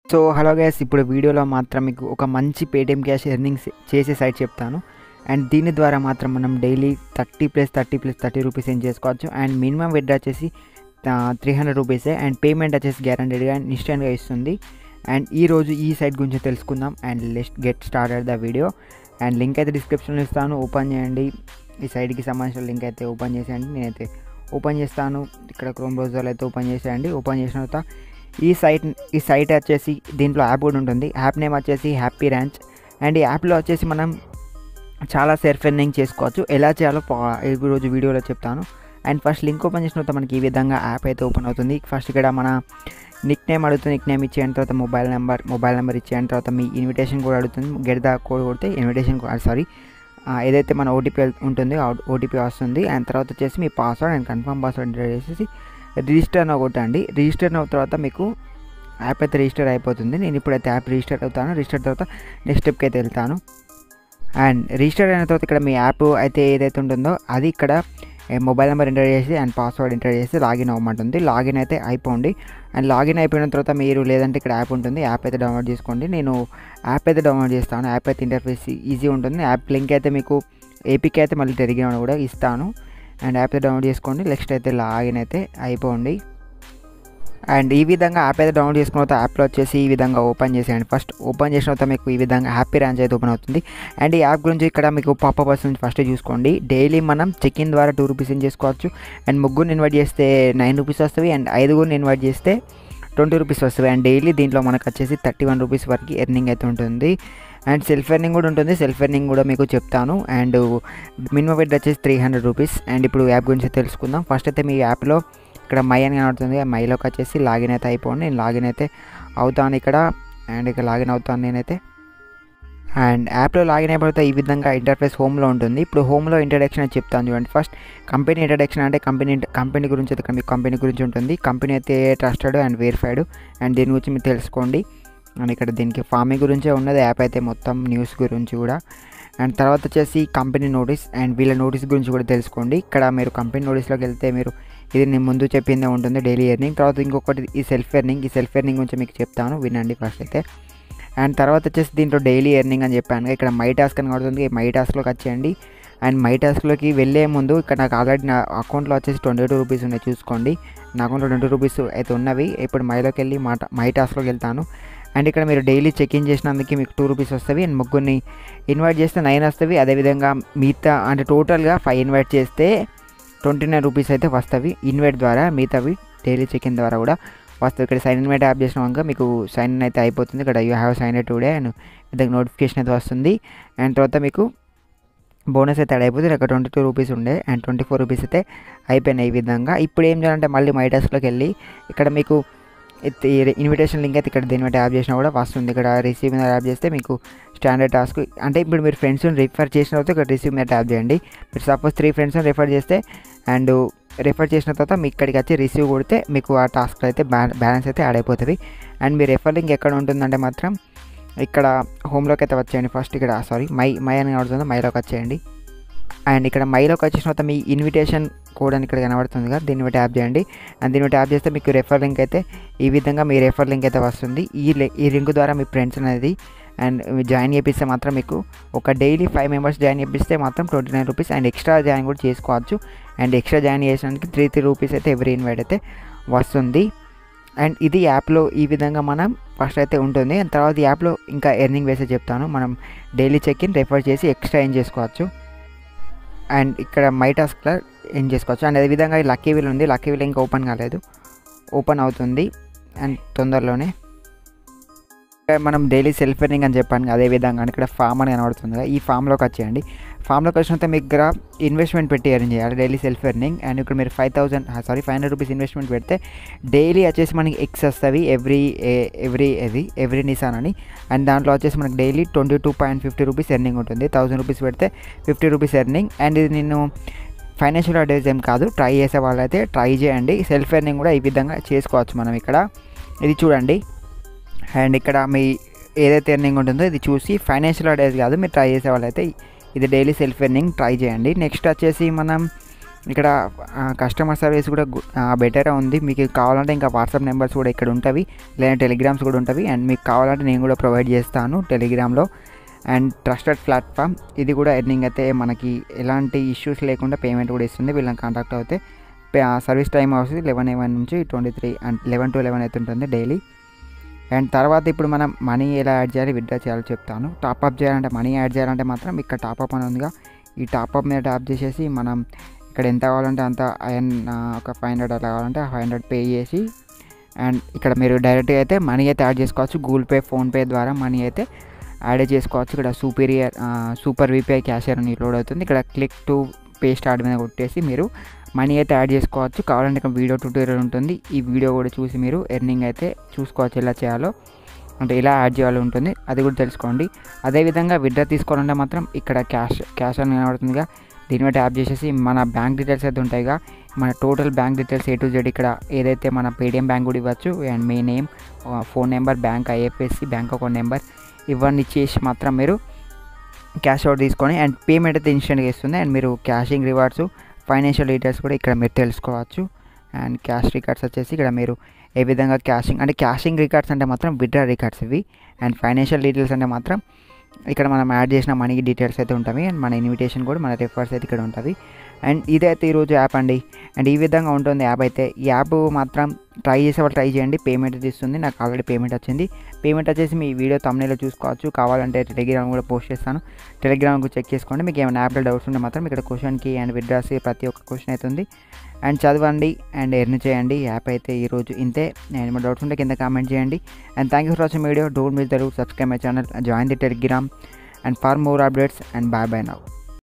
so hello guys ఇప్పుడు వీడియోలో మాత్రం మీకు ఒక మంచి పేటిఎం క్యాష్ ఎర్నింగ్స్ చేసే సైట్ చెప్తాను అండ్ దీని ద్వారా మాత్రం మనం daily thirty plus thirty plus thirty rupees ఏం చేసుకోవచ్చు అండ్ మినిమం విడ్రా వచ్చేసి త్రీ హండ్రెడ్ రూపీసే అండ్ పేమెంట్ వచ్చేసి గ్యారంటీడ్గా ఇన్స్టెంట్గా ఇస్తుంది అండ్ ఈ రోజు ఈ సైట్ గురించి తెలుసుకుందాం అండ్ లెస్ట్ get started the video and link అయితే డిస్క్రిప్షన్లో ఇస్తాను ఓపెన్ చేయండి ఈ సైట్కి సంబంధించిన లింక్ అయితే ఓపెన్ చేసేయండి నేనైతే ఓపెన్ చేస్తాను ఇక్కడ క్రోమ్ బ్రౌజర్లో అయితే ఓపెన్ చేసేయండి ఓపెన్ చేసిన తర్వాత ఈ సైట్ ఈ సైట్ వచ్చేసి దీంట్లో యాప్ కూడా ఉంటుంది యాప్ నేమ్ వచ్చేసి హ్యాపీ ర్యాంచ్ అండ్ ఈ యాప్లో వచ్చేసి మనం చాలా సెల్ఫ్ ఎర్నింగ్ చేసుకోవచ్చు ఎలా చేయాలో పా- ఈ రోజు వీడియోలో చెప్తాను అండ్ ఫస్ట్ లింక్ ఓపెన్ చేసిన తర్వాత మనకి ఈ విధంగా యాప్ అయితే ఓపెన్ అవుతుంది ఫస్ట్ ఇక్కడ మన నిక్ నేమ్ అడుగుతుంది నిక్ నేమ్ ఇచ్చేయని తర్వాత మొబైల్ నెంబర్ మొబైల్ నెంబర్ ఇచ్చేయని తర్వాత మీ ఇన్విటేషన్ కూడా అడుగుతుంది గెట్ ద కోడ్ కొడితే ఇన్విటేషన్ సారీ ఏదైతే మన ఓటీపీ ఉంటుందో ఓటీపీ వస్తుంది అండ్ తర్వాత వచ్చేసి మీ password and confirm password enter చేసేసి రిజిస్టర్ అని కొట్టండి రిజిస్టర్ అయిన తర్వాత మీకు యాప్ అయితే రిజిస్టర్ అయిపోతుంది నేను ఇప్పుడైతే యాప్ రిజిస్టర్ అవుతాను రిజిస్టర్ తర్వాత నెక్స్ట్ స్టెప్కి అయితే వెళ్తాను అండ్ రిజిస్టర్ అయిన తర్వాత ఇక్కడ మీ యాప్ అయితే ఏదైతే ఉంటుందో అది ఇక్కడ ఏ, మొబైల్ నెంబర్ ఎంటర్ చేసి అండ్ పాస్వర్డ్ ఎంటర్ చేసి లాగిన్ అవ్వమంటుంది లాగిన్ అయితే అయిపోండి అండ్ లాగిన్ అయిపోయిన తర్వాత మీరు లేదంటే ఇక్కడ యాప్ ఉంటుంది యాప్ అయితే డౌన్లోడ్ చేసుకోండి నేను యాప్ అయితే డౌన్లోడ్ చేస్తాను యాప్ అయితే ఇంటర్ఫేస్ ఈజీ ఉంటుంది యాప్ లింక్ అయితే మీకు ఏపీకి అయితే మళ్ళీ టెలిగ్రామ్ కూడా ఇస్తాను అండ్ యాప్ అయితే డౌన్లోడ్ చేసుకోండి నెక్స్ట్ అయితే లాగిన్ అయితే అయిపోండి అండ్ ఈ విధంగా యాప్ అయితే డౌన్లోడ్ చేసుకున్న తర్వాత యాప్లో వచ్చేసి ఈ విధంగా ఓపెన్ చేసేయండి ఫస్ట్ ఓపెన్ చేసిన తర్వాత మీకు ఈ విధంగా హ్యాపీ ర్యాంచ్ అయితే ఓపెన్ అవుతుంది అండ్ ఈ యాప్ గురించి ఇక్కడ మీకు పాపప్ వస్తుంది ఫస్ట్ చూసుకోండి డైలీ మనం చెక్ ఇన్ ద్వారా టూ రూపీస్ ఇన్ చేసుకోవచ్చు అండ్ ముగ్గురిని ఇన్వైట్ చేస్తే నైన్ రూపీస్ వస్తుంది అండ్ ఐదుగురిని ఇన్వైట్ చేస్తే ట్వంటీ రూపీస్ వస్తుంది అండ్ డైలీ దీంట్లో మనకు వచ్చేసి థర్టీ వన్ రూపీస్ వరకు ఎర్నింగ్ అయితే ఉంటుంది అండ్ సెల్ఫ్ ఎర్నింగ్ కూడా ఉంటుంది సెల్ఫ్ ఎర్నింగ్ కూడా మీకు చెప్తాను అండ్ మినిమం బెడ్ వచ్చేసి త్రీ హండ్రెడ్ రూపీస్ అండ్ ఇప్పుడు యాప్ గురించి తెలుసుకుందాం ఫస్ట్ అయితే మీ యాప్లో ఇక్కడ మై అని కనబడుతుంది ఆ మైలోకి వచ్చేసి లాగిన్ అయితే అయిపోండి నేను లాగిన్ అయితే అవుతాను ఇక్కడ అండ్ ఇక్కడ లాగిన్ అవుతాను నేనైతే అండ్ యాప్లో లాగిన్ అయిపోతే ఈ విధంగా ఇంటర్ఫేస్ హోమ్లో ఉంటుంది ఇప్పుడు హోమ్లో ఇంట్రడక్షన్ అని చెప్తాను చూడండి ఫస్ట్ కంపెనీ ఇంట్రడక్షన్ అంటే కంపెనీ కంపెనీ గురించి అయితే ఇక్కడ మీకు కంపెనీ గురించి ఉంటుంది కంపెనీ అయితే ట్రస్టెడ్ అండ్ వెరిఫైడ్ అండ్ దీని గురించి మీరు తెలుసుకోండి అండ్ ఇక్కడ దీనికి ఫార్మింగ్ గురించే ఉన్నది యాప్ అయితే మొత్తం న్యూస్ గురించి కూడా అండ్ తర్వాత వచ్చేసి కంపెనీ నోటీస్ అండ్ వీళ్ళ నోటీస్ గురించి కూడా తెలుసుకోండి ఇక్కడ మీరు కంపెనీ నోటీస్లోకి వెళ్తే మీరు ఇది నేను ముందు చెప్పిందే ఉంటుంది డైలీ ఎర్నింగ్ తర్వాత ఇంకొకటి ఈ సెల్ఫ్ ఎర్నింగ్ ఈ సెల్ఫ్ ఎర్నింగ్ గురించి మీకు చెప్తాను వినండి ఫస్ట్ అయితే అండ్ తర్వాత వచ్చేసి దీంట్లో డైలీ ఎర్నింగ్ అని చెప్పాను ఇక్కడ మై టాస్క్ అని కొడుతుంది ఈ మై టాస్క్లోకి వచ్చేయండి అండ్ మై టాస్క్లోకి వెళ్ళే ముందు ఇక్కడ నాకు ఆల్రెడీ నా అకౌంట్లో వచ్చేసి ట్వంటీ టూ రూపీస్ ఉన్నాయి చూసుకోండి నా అకౌంట్లో ట్వంటీ రూపీస్ అయితే ఉన్నవి ఇప్పుడు మైలోకి వెళ్ళి మా మై టాస్క్లోకి వెళ్తాను అండ్ ఇక్కడ మీరు డైలీ చెక్ ఇన్ చేసినందుకు మీకు టూ రూపీస్ వస్తాయి అండ్ ముగ్గురిని ఇన్వైట్ చేస్తే నైన్ వస్తాయి అదేవిధంగా మిగతా అంటే టోటల్గా ఫైవ్ ఇన్వైట్ చేస్తే ట్వంటీ నైన్ రూపీస్ అయితే వస్తాయి ఇన్వైట్ ద్వారా మిగతావి డైలీ చెక్ ఇన్ ద్వారా కూడా వస్తుంది ఇక్కడ సైన్ ఇన్ యాప్ చేసినాక మీకు సైన్ ఇన్ అయితే అయిపోతుంది ఇక్కడ you have sign in today and విధంగా నోటిఫికేషన్ అయితే వస్తుంది అండ్ తర్వాత మీకు బోనస్ అయితే యాడ్ అయిపోతుంది ఇక్కడ ట్వంటీ టూ రూపీస్ ఉండే అండ్ ట్వంటీ ఫోర్ రూపీస్ అయితే అయిపోయినాయి ఈ విధంగా ఇప్పుడు ఏం చేయాలంటే మళ్ళీ మై టాస్క్లోకి వెళ్ళి ఇక్కడ మీకు ఇన్విటేషన్ లింక్ అయితే ఇక్కడ దీని బట్టి యాప్ చేసినా కూడా వస్తుంది ఇక్కడ రిసీవ్ మీద యాప్ చేస్తే మీకు స్టాండర్డ్ టాస్క్ అంటే ఇప్పుడు మీరు ఫ్రెండ్స్ని రిఫర్ చేసిన తర్వాత ఇక్కడ రిసీవ్ మీద ట్యాప్ చేయండి మీరు సపోజ్ త్రీ ఫ్రెండ్స్ని రిఫర్ చేస్తే అండ్ రిఫర్ చేసిన తర్వాత మీ ఇక్కడికి వచ్చి రిసీవ్ కొడితే మీకు ఆ టాస్క్ అయితే బ్యాలెన్స్ అయితే యాడ్ అయిపోతుంది అండ్ మీ రెఫర్ లింక్ ఎక్కడ ఉంటుందంటే మాత్రం ఇక్కడ హోమ్లోకి అయితే వచ్చేయండి ఫస్ట్ ఇక్కడ సారీ మై మై అని కనబడుతుంది మైలోకి వచ్చేయండి అండ్ ఇక్కడ మైలోకి వచ్చేసిన తర్వాత మీ ఇన్విటేషన్ కోడ్ అని ఇక్కడ కనబడుతుంది కదా దీన్ని బట్టి యాప్ చేయండి అండ్ దీన్ని బట్టి యాప్ చేస్తే మీకు రెఫర్ లింక్ అయితే ఈ విధంగా మీ రెఫర్ లింక్ అయితే వస్తుంది ఈ లి- ఈ లింక్ ద్వారా మీ ఫ్రెండ్స్ అనేది అండ్ జాయిన్ చేపిస్తే మాత్రం మీకు ఒక డైలీ ఫైవ్ మెంబర్స్ జాయిన్ చేపిస్తే మాత్రం twenty nine rupees and extra join కూడా చేసుకోవచ్చు అండ్ ఎక్స్ట్రా జాయిన్ చేసినందుకు త్రీ త్రీ రూపీస్ అయితే ఎవ్రీ ఇన్వైట్ అయితే వస్తుంది అండ్ ఇది యాప్లో ఈ విధంగా మనం ఫస్ట్ అయితే ఉంటుంది అండ్ తర్వాత ఈ యాప్లో ఇంకా ఎర్నింగ్ వేసే చెప్తాను మనం డైలీ చెక్ ఇన్ రెఫర్ చేసి ఎక్స్ట్రా ఏం చేసుకోవచ్చు అండ్ ఇక్కడ మై టాస్క్లో ఏం చేసుకోవచ్చు అండ్ అదేవిధంగా ఈ లక్కీ వీల్ ఉంది లక్కీ వీల్ ఇంకా ఓపెన్ కాలేదు ఓపెన్ అవుతుంది అండ్ తొందరలోనే ఇక్కడ మనం డైలీ సెల్ఫ్ ఎర్నింగ్ అని చెప్పాను కదా, అదే విధంగా ఇక్కడ ఫామ్ అని కనబడుతుంది కదా ఈ ఫామ్లోకి వచ్చేయండి ఫామ్లోకి వచ్చినంత మీకు దగ్గర ఇన్వెస్ట్మెంట్ పెట్టి ఎర్న్ చేయాలి డైలీ సెల్ఫ్ ఎర్నింగ్ అండ్ ఇక్కడ మీరు five thousand sorry five hundred rupees investment పెడితే డైలీ వచ్చేసి మనకి ఎక్స్ వస్తుంది ఎవ్రీ ఎవ్రీ ఇది ఎవ్రీ నిసాన్ అని అండ్ దాంట్లో వచ్చేసి మనకి daily twenty two point fifty rupees earning ఉంటుంది థౌసండ్ రూపీస్ పెడితే ఫిఫ్టీ రూపీస్ ఎర్నింగ్ అండ్ ఇది నేను ఫైనాన్షియల్ అడ్వైజ్ ఏం కాదు ట్రై చేసే వాళ్ళైతే ట్రై చేయండి సెల్ఫ్ ఎర్నింగ్ కూడా ఈ విధంగా చేసుకోవచ్చు మనం ఇక్కడ ఇది చూడండి అండ్ ఇక్కడ మీ ఏదైతే ఎర్నింగ్ ఉంటుందో ఇది చూసి ఫైనాన్షియల్ అడ్వైజ్ కాదు మీరు ట్రై చేసే వాళ్ళైతే ఇది డైలీ సెల్ఫ్ ఎర్నింగ్ ట్రై చేయండి నెక్స్ట్ వచ్చేసి మనం ఇక్కడ కస్టమర్ సర్వీస్ కూడా బెటర్ ఉంది మీకు కావాలంటే ఇంకా వాట్సాప్ నెంబర్స్ కూడా ఇక్కడ ఉంటవి లేదా టెలిగ్రామ్స్ కూడా ఉంటవి అండ్ మీకు కావాలంటే నేను కూడా ప్రొవైడ్ చేస్తాను టెలిగ్రామ్లో అండ్ ట్రస్టెడ్ ప్లాట్ఫామ్ ఇది కూడా ఎర్నింగ్ అయితే మనకి ఎలాంటి ఇష్యూస్ లేకుండా పేమెంట్ కూడా ఇస్తుంది వీళ్ళని కాంటాక్ట్ అవుతే సర్వీస్ టైం వస్తుంది లెవెన్ ఏవన్ నుంచి twenty three and eleven to eleven అయితే ఉంటుంది డైలీ అండ్ తర్వాత ఇప్పుడు మనం మనీ ఎలా యాడ్ చేయాలి విత్డ్రా చేయాలో చెప్తాను టాప్అప్ చేయాలంటే మనీ యాడ్ చేయాలంటే మాత్రం ఇక్కడ టాప్అప్ అని ఉందిగా ఈ టాప్అప్ మీద ట్యాప్ చేసేసి మనం ఇక్కడ ఎంత కావాలంటే అంత అయన్ ఒక ఫైవ్ హండ్రెడ్ అలా కావాలంటే ఫైవ్ హండ్రెడ్ పే చేసి అండ్ ఇక్కడ మీరు డైరెక్ట్గా అయితే మనీ అయితే యాడ్ చేసుకోవచ్చు గూగుల్ పే ఫోన్పే ద్వారా మనీ అయితే యాడ్ చేసుకోవచ్చు ఇక్కడ సూపీరియర్ సూపర్ విపిఐ క్యాషియర్ అని లోడ్ అవుతుంది ఇక్కడ క్లిక్ టు పే స్టార్ట్ మీద కొట్టేసి మీరు మనీ అయితే యాడ్ చేసుకోవచ్చు కావాలంటే ఇక్కడ వీడియో ట్యూటోరియల్ ఉంటుంది ఈ వీడియో కూడా చూసి మీరు ఎర్నింగ్ అయితే చూసుకోవచ్చు ఎలా చేయాలో అంటే ఎలా యాడ్ చేయాలో ఉంటుంది అది కూడా తెలుసుకోండి అదేవిధంగా విడ్రా తీసుకోవాలంటే మాత్రం ఇక్కడ క్యాష్ క్యాష్ అని కనబడుతుందిగా దీని మీద ట్యాప్ చేసేసి మన బ్యాంక్ డీటెయిల్స్ అయితే ఉంటాయిగా మన total bank details A to Z ఇక్కడ ఏదైతే మన పేటిఎం బ్యాంక్ కూడా ఇవ్వచ్చు అండ్ మీ name phone number bank IFSC bank account number ఇవన్నీ ఇచ్చేసి మాత్రం మీరు క్యాష్ అవుట్ తీసుకొని అండ్ పేమెంట్ అయితే ఇన్స్టెంట్గా ఇస్తుంది అండ్ మీరు క్యాషింగ్ రివార్డ్స్ ఫైనాన్షియల్ డీటెయిల్స్ కూడా ఇక్కడ మీరు తెలుసుకోవచ్చు అండ్ క్యాష్ రికార్డ్స్ వచ్చేసి ఇక్కడ మీరు ఏ విధంగా క్యాషింగ్ అంటే క్యాషింగ్ రికార్డ్స్ అంటే మాత్రం విడ్రా రికార్డ్స్ ఇవి అండ్ ఫైనాన్షియల్ డీటెయిల్స్ అంటే మాత్రం ఇక్కడ మనం యాడ్ చేసిన మనీ డీటెయిల్స్ అయితే ఉంటాయి అండ్ మన ఇన్విటేషన్ కూడా మన రిఫర్స్ అయితే ఇక్కడ ఉంటుంది అండ్ ఇదైతే ఈరోజు యాప్ అండి అండ్ ఈ విధంగా ఉంటుంది యాప్ అయితే ఈ యాప్ మాత్రం ట్రై చేసే వాళ్ళు ట్రై చేయండి పేమెంట్ ఇస్తుంది నాకు ఆల్రెడీ పేమెంట్ వచ్చింది పేమెంట్ వచ్చేసి మీ వీడియో తమ్నేలో చూసుకోవచ్చు కావాలంటే టెలిగ్రామ్ కూడా పోస్ట్ చేస్తాను టెలిగ్రామ్ చెక్ చేసుకోండి మీకు ఏమైనా యాప్లో డౌట్స్ ఉంటే మాత్రం ఇక్కడ క్వశ్చన్కి అండ్ విడ్రాస్ ప్రతి ఒక్క క్వశ్చన్ అవుతుంది అండ్ చదవండి అండ్ ఎర్న్ చేయండి యాప్ అయితే ఈరోజు ఇంతే నేను ఏమైనా డౌట్స్ ఉంటే కింద కామెంట్ చేయండి and thank you for watching video don't miss the subscribe my channel join the Telegram and for more updates and bye bye now